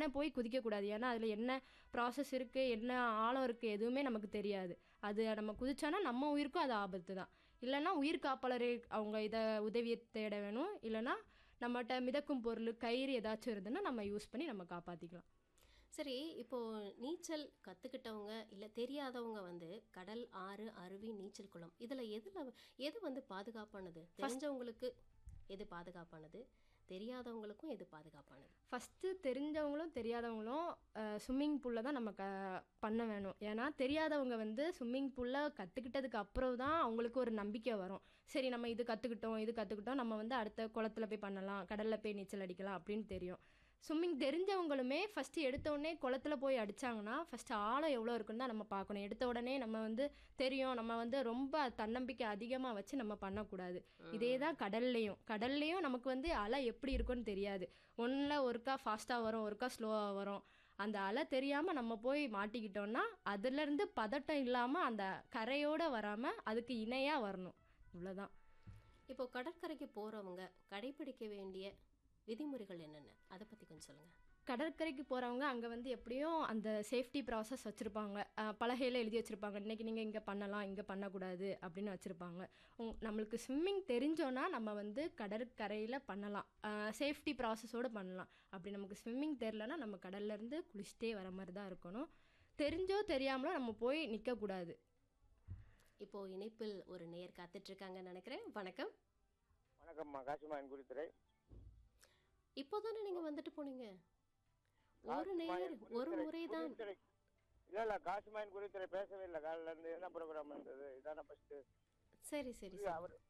போய் குதிக்கக்கூடாது ஏன்னா அதில் என்ன ப்ராசஸ் இருக்குது என்ன ஆழம் இருக்குது எதுவுமே நமக்கு தெரியாது அது நம்ம குதிச்சோன்னா நம்ம உயிருக்கும் அது ஆபத்து தான் இல்லைன்னா உயிர் காப்பாளர் அவங்க இதை உதவியை தேட வேணும் இல்லைன்னா நம்மகிட்ட மிதக்கும் பொருள் கயிறு ஏதாச்சும் இருந்ததுன்னா நம்ம யூஸ் பண்ணி நம்ம காப்பாற்றிக்கலாம் சரி இப்போ நீச்சல் கற்றுக்கிட்டவங்க இல்லை தெரியாதவங்க வந்து கடல் ஆறு அருவி நீச்சல் குளம் இதில் எதில் எது வந்து பாதுகாப்பானது தெரிஞ்சவங்களுக்கு எது பாதுகாப்பானது தெரியாதவங்களுக்கும் எது பாதுகாப்பானது ஃபஸ்ட்டு தெரிஞ்சவங்களும் தெரியாதவங்களும் ஸ்விம்மிங் பூலில் தான் நம்ம க பண்ண வேணும் ஏன்னா தெரியாதவங்க வந்து ஸ்விம்மிங் பூலில் கற்றுக்கிட்டதுக்கு அப்புறம் தான் அவங்களுக்கு ஒரு நம்பிக்கை வரும் சரி நம்ம இது கற்றுக்கிட்டோம் இது கற்றுக்கிட்டோம் நம்ம வந்து அடுத்த குளத்துல போய் பண்ணலாம் கடலில் போய் நீச்சல் அடிக்கலாம் அப்படின்னு தெரியும் ஸ்விம்மிங் தெரிஞ்சவங்களுமே ஃபஸ்ட்டு எடுத்த உடனே குளத்துல போய் அடித்தாங்கன்னா ஃபஸ்ட்டு ஆழம் எவ்வளோ இருக்குன்னு தான் நம்ம பார்க்கணும் எடுத்த உடனே நம்ம வந்து தெரியும் நம்ம வந்து ரொம்ப தன்னம்பிக்கை அதிகமாக வச்சு நம்ம பண்ணக்கூடாது இதே தான் கடல்லையும் கடல்லையும் நமக்கு வந்து அலை எப்படி இருக்குன்னு தெரியாது ஒன்றில் ஒருக்கா ஃபாஸ்ட்டாக வரும் ஒருக்கா ஸ்லோவாக வரும் அந்த அலை தெரியாமல் நம்ம போய் மாட்டிக்கிட்டோம்னா அதுலேருந்து பதட்டம் இல்லாமல் அந்த கரையோடு வராமல் அதுக்கு இணையாக வரணும் இவ்வளோதான் இப்போ கடற்கரைக்கு போகிறவங்க கடைபிடிக்க வேண்டிய விதிமுறைகள் என்னென்ன அதை பற்றி கொஞ்சம் சொல்லுங்கள் கடற்கரைக்கு போகிறவங்க அங்கே வந்து எப்படியும் அந்த சேஃப்டி ப்ராசஸ் வச்சுருப்பாங்க பலகையில் எழுதி வச்சுருப்பாங்க இன்றைக்கி நீங்கள் இங்கே பண்ணலாம் இங்கே பண்ணக்கூடாது அப்படின்னு வச்சுருப்பாங்க உங் நம்மளுக்கு ஸ்விம்மிங் தெரிஞ்சோன்னா நம்ம வந்து கடற்கரையில் பண்ணலாம் சேஃப்டி ப்ராசஸோடு பண்ணலாம் அப்படி நமக்கு ஸ்விம்மிங் தெரிலனா நம்ம கடல்லேருந்து குளிச்சுட்டே வர மாதிரி தான் இருக்கணும் தெரிஞ்சோ தெரியாமலோ நம்ம போய் நிற்கக்கூடாது இப்போ இணைப்பில் ஒரு நேயர் காத்துட்ருக்காங்கன்னு நினைக்கிறேன் வணக்கம் வணக்கம்மா காசிமாயன் குறித்துறை இப்போ தானே நீங்கள் வந்துட்டு போனீங்க ஒரு நேயர் ஒரு முறை தான் குறித்துறை இல்ல இல்ல காசிமாயன் குறித்துறை பேசவே இல்லை காலையில இருந்து என்ன ப்ரோக்ராம் இருந்தது இதான ஃபர்ஸ்ட் சரி சரி சரி அவர்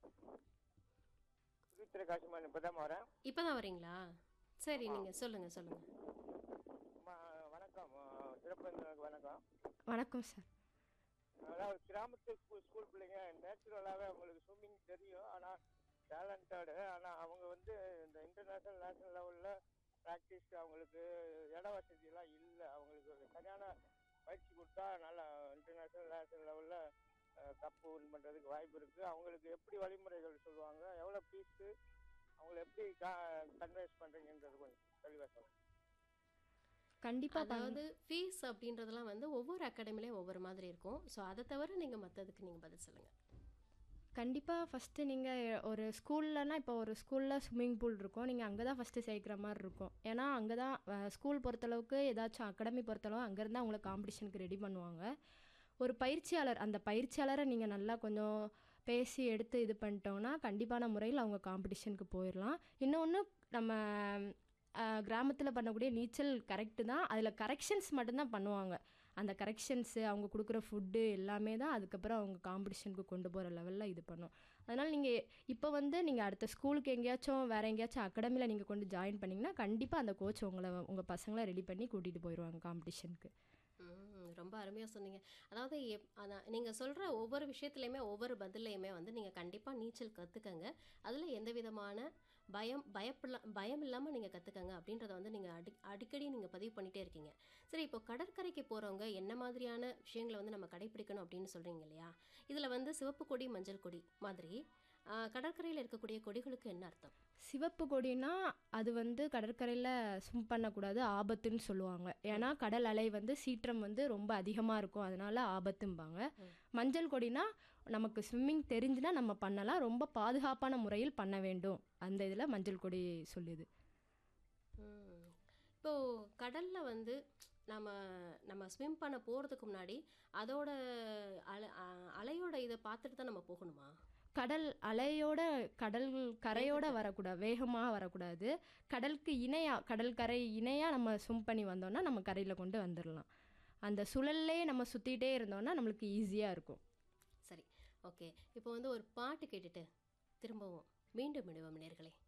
குறித்துறை காசிமாயன் இப்பதான் வரேன் இப்போ தான் வரீங்களா சரி நீங்கள் சொல்லுங்கள் சொல்லுங்கள் அம்மா, வணக்கம் ஆ, சிறப்பு விருந்தினருக்கு வணக்கம் வணக்கம் சார் அதாவது கிராமத்து ஸ்கூல் ஸ்கூல் பிள்ளைங்க நேச்சுரலாகவே அவங்களுக்கு ஸ்விம்மிங் தெரியும் ஆனால் டேலண்டடு ஆனால் அவங்க வந்து இந்த இன்டர்நேஷ்னல் நேஷனல் லெவலில் ப்ராக்டிஸ் அவங்களுக்கு இட வசதியெல்லாம் இல்லை அவங்களுக்கு ஒரு சரியான பயிற்சி கொடுத்தா நல்லா இன்டர்நேஷ்னல் நேஷனல் லெவலில் கப்பு வின் பண்ணுறதுக்கு வாய்ப்பு இருக்குது அவங்களுக்கு எப்படி வழிமுறைகள் சொல்லுவாங்க எவ்வளோ ஃபீஸு அவங்கள எப்படி கன்வேஸ் பண்ணுறீங்கன்றது கொஞ்சம் தெளிவாக சொல்லுங்கள் கண்டிப்பாக அதாவது ஃபீஸ் அப்படின்றதெல்லாம் வந்து ஒவ்வொரு அகாடமிலையும் ஒவ்வொரு மாதிரி இருக்கும் ஸோ அதை தவிர நீங்கள் மற்றதுக்கு நீங்கள் பதில் சொல்லுங்கள் கண்டிப்பாக ஃபஸ்ட்டு நீங்கள் ஒரு ஸ்கூல்லனா இப்போ ஒரு ஸ்கூலில் ஸ்விம்மிங் பூல் இருக்கும் நீங்கள் அங்கே தான் ஃபஸ்ட்டு சேர்க்குற மாதிரி இருக்கும் ஏன்னா அங்கே தான் ஸ்கூல் பொறுத்தளவுக்கு ஏதாச்சும் அகாடமி பொறுத்தளவு அங்கேருந்து அவங்கள காம்படிஷனுக்கு ரெடி பண்ணுவாங்க ஒரு பயிற்சியாளர் அந்த பயிற்சியாளரை நீங்கள் நல்லா கொஞ்சம் பேசி எடுத்து இது பண்ணிட்டோன்னா கண்டிப்பான முறையில் அவங்க காம்படிஷனுக்கு போயிடலாம் இன்னொன்று நம்ம கிராமத்தில் பண்ணக்கூடிய நீச்சல் கரெக்டு தான் அதில் கரெக்ஷன்ஸ் மட்டும்தான் பண்ணுவாங்க அந்த கரெக்ஷன்ஸு அவங்க கொடுக்குற ஃபுட்டு எல்லாமே தான் அதுக்கப்புறம் அவங்க காம்படிஷனுக்கு கொண்டு போகிற லெவலில் இது பண்ணும் அதனால் நீங்கள் இப்போ வந்து நீங்கள் அடுத்த ஸ்கூலுக்கு எங்கேயாச்சும் வேறு எங்கேயாச்சும் அகாடமியில் நீங்கள் கொண்டு ஜாயின் பண்ணிங்கன்னா கண்டிப்பாக அந்த கோச் உங்களை உங்கள் பசங்களை ரெடி பண்ணி கூட்டிகிட்டு போயிடுவாங்க காம்படிஷனுக்கு ம், ரொம்ப அருமையாக சொன்னீங்க அதாவது எப் அதான் நீங்கள் சொல்கிற ஒவ்வொரு விஷயத்துலையுமே ஒவ்வொரு பதிலையுமே வந்து நீங்கள் கண்டிப்பாக நீச்சல் கற்றுக்கங்க அதில் எந்த விதமான பயம் பயப்படல பயம் இல்லாமல் நீங்கள் கற்றுக்கங்க அப்படின்றத வந்து நீங்கள் அடி அடிக்கடி நீங்கள் பதிவு பண்ணிகிட்டே இருக்கீங்க சரி இப்போ கடற்கரைக்கு போகிறவங்க என்ன மாதிரியான விஷயங்களை வந்து நம்ம கடைப்பிடிக்கணும் அப்படின்னு சொல்கிறீங்க இல்லையா இதில் வந்து சிவப்பு கொடி மஞ்சள் கொடி மாதிரி கடற்கரையில் இருக்கக்கூடிய கொடிகளுக்கு என்ன அர்த்தம் சிவப்பு கொடினா அது வந்து கடற்கரையில் ஸ்விம் பண்ணக்கூடாது ஆபத்துன்னு சொல்லுவாங்க ஏன்னா கடல் அலை வந்து சீற்றம் வந்து ரொம்ப அதிகமாக இருக்கும் அதனால ஆபத்தும்பாங்க மஞ்சள் கொடினா நமக்கு ஸ்விம்மிங் தெரிஞ்சுனா நம்ம பண்ணலாம் ரொம்ப பாதுகாப்பான முறையில் பண்ண வேண்டும் அந்த இதில் மஞ்சள் கொடி சொல்லுது ம். இப்போ கடல்ல வந்து நம்ம நம்ம ஸ்விம் பண்ண போகிறதுக்கு முன்னாடி அதோட அலை அ- அலையோட இதை பார்த்துட்டு தான் நம்ம போகணுமா கடல் அலையோட கடல் கரையோட வரக்கூடாது வேகமாக வரக்கூடாது கடலுக்கு இணையாக கடல் கரை இணையாக நம்ம ஸ்விம் பண்ணி வந்தோம்னா நம்ம கரையில் கொண்டு வந்துடலாம் அந்த சுழல்லே நம்ம சுற்றிட்டே இருந்தோம்னா நம்மளுக்கு ஈஸியாக இருக்கும் சரி ஓகே இப்போ வந்து ஒரு பாட்டு கேட்டுட்டு திரும்பவும் மீண்டும் விடுவோம் நேர்களே